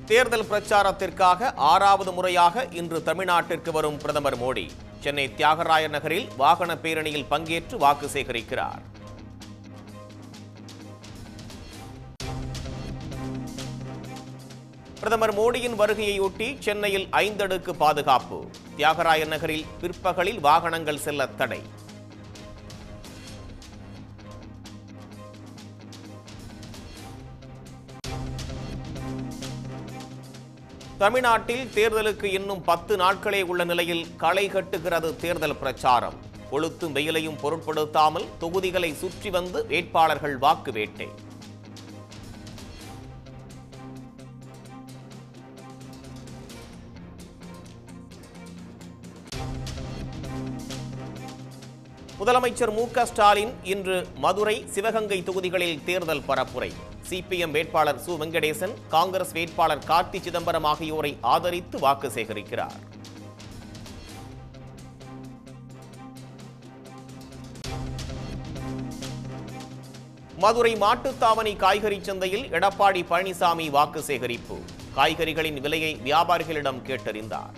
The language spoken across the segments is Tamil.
தேர்தல் பிரச்சாரத்திற்காக ஆறாவது முறையாக இன்று தமிழ்நாட்டிற்கு வரும் பிரதமர் மோடி சென்னை தியாகராயர் நகரில் வாகன பேரணியில் பங்கேற்று வாக்கு சேகரிக்கிறார் பிரதமர் மோடியின் வருகையையொட்டி சென்னையில் ஐந்தடுக்கு பாதுகாப்பு தியாகராயர் நகரில் பிற்பகலில் வாகனங்கள் செல்ல தடை தமிழ்நாட்டில் தேர்தலுக்கு இன்னும் பத்து நாட்களே உள்ள நிலையில் களை கட்டுகிறது தேர்தல் பிரச்சாரம் கொளுத்தும் வெயிலையும் பொருட்படுத்தாமல் தொகுதிகளை சுற்றி வந்து வேட்பாளர்கள் வாக்கு வேட்டை முதலமைச்சர் மு க ஸ்டாலின் இன்று மதுரை சிவகங்கை தொகுதிகளில் தேர்தல் பரப்புரை சிபிஎம் வேட்பாளர் சு வெங்கடேசன் காங்கிரஸ் வேட்பாளர் கார்த்தி சிதம்பரம் ஆகியோரை ஆதரித்து வாக்கு சேகரிக்கிறார் மதுரை மாட்டுத்தாவணி காய்கறி சந்தையில் எடப்பாடி பழனிசாமி வாக்கு சேகரிப்பு காய்கறிகளின் விலையை வியாபாரிகளிடம் கேட்டறிந்தார்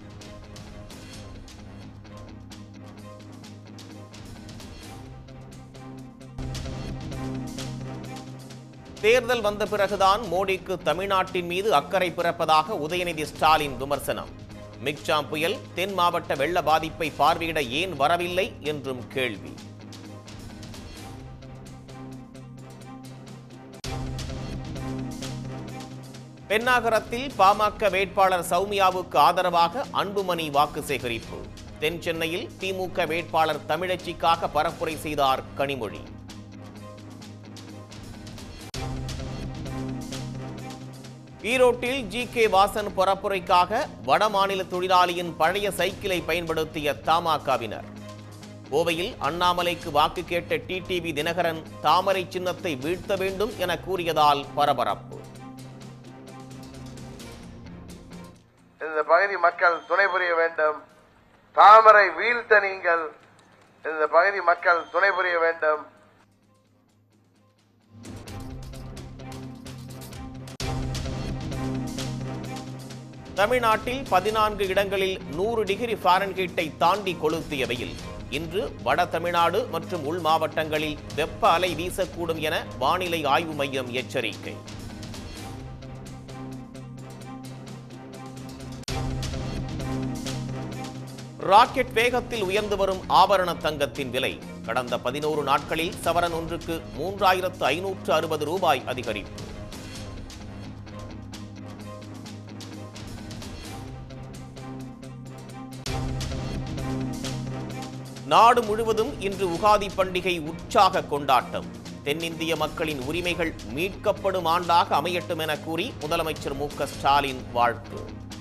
தேர்தல் வந்த பிறகுதான் மோடிக்கு தமிழ்நாட்டின் மீது அக்கறை பிறப்பதாக உதயநிதி ஸ்டாலின் விமர்சனம் மிக்ஜாம் புயல் தென் மாவட்ட வெள்ள பாதிப்பை பார்வையிட ஏன் வரவில்லை என்றும் கேள்வி பெண்ணாகரத்தில் பாமக வேட்பாளர் சௌமியாவுக்கு ஆதரவாக அன்புமணி வாக்கு சேகரிப்பு தென் சென்னையில் திமுக வேட்பாளர் தமிழச்சிக்காக பரப்புரை செய்தார் கனிமொழி ஈரோட்டில் ஜி கே வாசன் பரப்புரைக்காக வடமாநில தொழிலாளியின் பழைய சைக்கிளை பயன்படுத்திய தமாகவினர் கோவையில் அண்ணாமலைக்கு வாக்கு கேட்ட டிடிவி தினகரன் தாமரை சின்னத்தை வீழ்த்த வேண்டும் என கூறியதால் பரபரப்பு இந்த பகுதி மக்கள் துணை புரிய வேண்டும் தாமரை வீழ்த்த நீங்கள் இந்த பகுதி மக்கள் துணை புரிய வேண்டும் தமிழ்நாட்டில் பதினான்கு இடங்களில் நூறு டிகிரி ஃபாரன்ஹீட்டை தாண்டி கொளுத்திய வெயில் இன்று வட தமிழ்நாடு மற்றும் உள் மாவட்டங்களில் வெப்ப அலை வீசக்கூடும் என வானிலை ஆய்வு மையம் எச்சரிக்கை ராக்கெட் வேகத்தில் உயர்ந்து வரும் ஆபரண தங்கத்தின் விலை கடந்த பதினோரு நாட்களில் சவரன் ஒன்றுக்கு மூன்றாயிரத்து ஐநூற்று அறுபது ரூபாய் அதிகரிப்பு நாடு முழுவதும் இன்று உகாதி பண்டிகை உற்சாக கொண்டாட்டம் தென்னிந்திய மக்களின் உரிமைகள் மீட்கப்படும் ஆண்டாக அமையட்டும் என கூறி முதலமைச்சர் மு க ஸ்டாலின் வாழ்த்து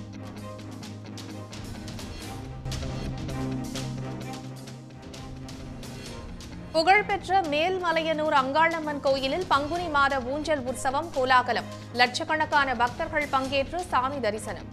புகழ்பெற்ற மேல்மலையனூர் அங்காளம்மன் கோயிலில் பங்குனி மாத ஊஞ்சல் உற்சவம் கோலாகலம் லட்சக்கணக்கான பக்தர்கள் பங்கேற்று சாமி தரிசனம்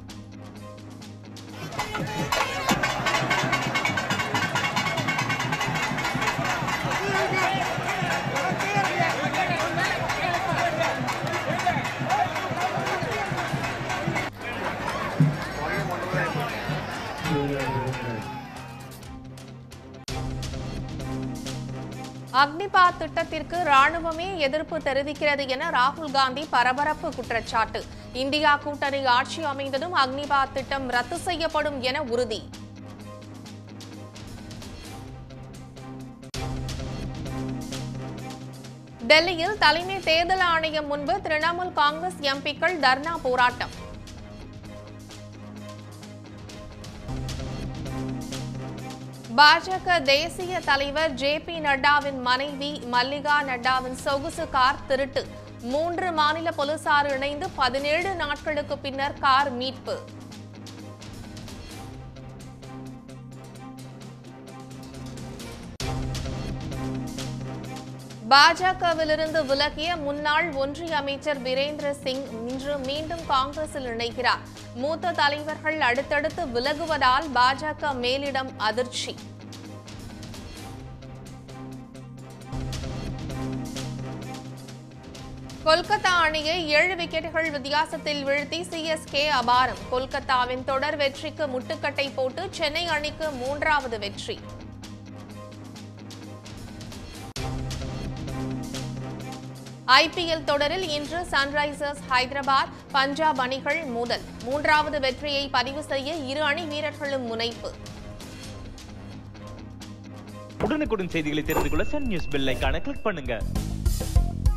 அக்னிபாத் திட்டத்திற்கு ராணுவமே எதிர்ப்பு தெரிவிக்கிறது என ராகுல் காந்தி பரபரப்பு குற்றச்சாட்டு இந்தியா கூட்டணி ஆட்சி அமைந்ததும் அக்னிபாத் திட்டம் ரத்து செய்யப்படும் என உறுதி டெல்லியில் தலைமை தேர்தல் ஆணையம் முன்பு திரிணாமுல் காங்கிரஸ் எம்பிக்கள் தர்ணா போராட்டம் பாஜக தேசிய தலைவர் ஜே பி நட்டாவின் மனைவி மல்லிகா நட்டாவின் சொகுசு கார் திருட்டு மூன்று மாநில போலீசார் இணைந்து பதினேழு நாட்களுக்கு பின்னர் கார் மீட்பு பாஜகவிலிருந்து விலகிய முன்னாள் ஒன்றிய அமைச்சர் வீரேந்திர சிங் இன்று மீண்டும் காங்கிரஸில் இணைகிறார் மூத்த தலைவர்கள் அடுத்தடுத்து விலகுவதால் பாஜக மேலிடம் அதிர்ச்சி கொல்கத்தா அணியை ஏழு விக்கெட்டுகள் வித்தியாசத்தில் வீழ்த்தி சிஎஸ்கே அபாரம் கொல்கத்தாவின் தொடர் வெற்றிக்கு முட்டுக்கட்டை போட்டு சென்னை அணிக்கு மூன்றாவது வெற்றி ஐபிஎல் தொடரில் இன்று சன்ரைசர்ஸ் ஹைதராபாத் பஞ்சாப் அணிகள் மோதல் மூன்றாவது வெற்றியை பதிவு செய்ய இரு அணி வீரர்களும் முனைப்பு உடனுக்குடன் செய்திகளை தெரிந்து கொள்ள சன் நியூஸ் பெல் ஐகானை கிளிக் பண்ணுங்க